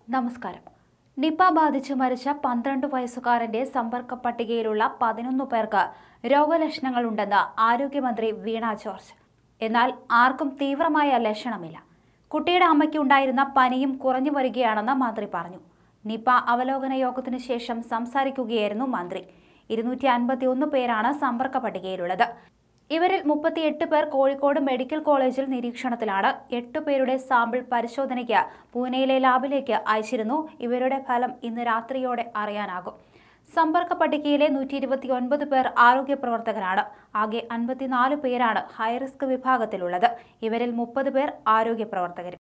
നമസ്കാരം നിപ ബാധിച്ച് മരിച്ച പന്ത്രണ്ട് വയസ്സുകാരന്റെ സമ്പർക്ക പട്ടികയിലുള്ള പതിനൊന്ന് പേർക്ക് രോഗലക്ഷണങ്ങളുണ്ടെന്ന് ആരോഗ്യമന്ത്രി വീണ ജോർജ് എന്നാൽ ആർക്കും തീവ്രമായ ലക്ഷണമില്ല കുട്ടിയുടെ അമ്മയ്ക്ക് ഉണ്ടായിരുന്ന പനിയും കുറഞ്ഞു വരികയാണെന്ന് മന്ത്രി പറഞ്ഞു നിപ അവലോകന യോഗത്തിനു ശേഷം സംസാരിക്കുകയായിരുന്നു മന്ത്രി ഇരുന്നൂറ്റി അൻപത്തി ഒന്ന് പേരാണ് സമ്പർക്ക പട്ടികയിലുള്ളത് ഇവരിൽ മുപ്പത്തിയെട്ട് പേർ കോഴിക്കോട് മെഡിക്കൽ കോളേജിൽ നിരീക്ഷണത്തിലാണ് എട്ട് പേരുടെ സാമ്പിൾ പരിശോധനയ്ക്ക് പൂനെയിലെ ലാബിലേക്ക് അയച്ചിരുന്നു ഇവരുടെ ഫലം ഇന്ന് രാത്രിയോടെ അറിയാനാകും സമ്പർക്ക പട്ടികയിലെ നൂറ്റി ഇരുപത്തി ഒൻപത് പേർ ആരോഗ്യ പ്രവർത്തകരാണ് ആകെ അൻപത്തിനാല് പേരാണ് ഹൈറിസ്ക് വിഭാഗത്തിലുള്ളത് ഇവരിൽ മുപ്പത് പേർ ആരോഗ്യ പ്രവർത്തകരും